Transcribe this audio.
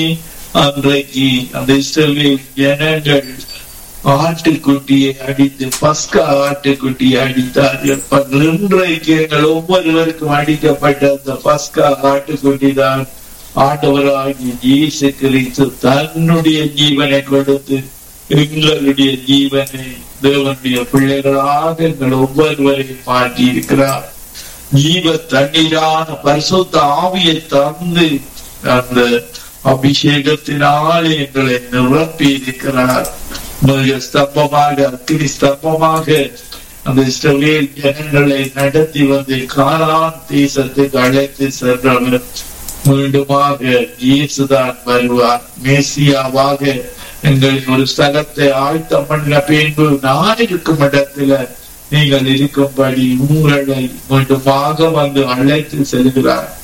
அன்றைக்கு அந்த இஸ்ரவேல் ஜனங்கள் ஆட்டுக்குட்டியை அடித்து பஸ்கா ஆட்டுக்குட்டியை அடித்தார்கள் ப- இன்றைக்கு எங்கள் ஒவ்வொருவருக்கும் அடிக்கப்பட்ட அந்த பஸ்கா ஆட்டுக்குட்டி தான் ஆண்டவராகிய இயேசு கிறிஸ்து தன்னுடைய ஜீவனை கொடுத்து எங்களுடைய ஜீவனை தேவனுடைய பிள்ளைகளாக எங்கள் ஒவ்வொருவரையும் மாற்றி இருக்கிறார் ஜீவ தண்ணீரான பரிசுத்த ஆவியை தந்து அந்த அபிஷேகத்தினாலே எங்களை நிரப்பி இருக்கிறார் மிக ஸ்தம்பமாக அக்கினி ஸ்தம்பமாக அந்த இஸ்ரவேல் ஜனங்களை நடத்தி வந்து கானான் தேசத்துக்கு அழைத்து சென்றவர் மீண்டுமாக இயேசுதான் வருவார் மேசியாவாக எங்களின் ஒரு ஸ்தலத்தை ஆழ்த்தம் பண்ண பின்பு நான் இருக்கும் இடத்துல நீங்கள் இருக்கும்படி உங்களை மீண்டுமாக வந்து அழைத்து செல்கிறார்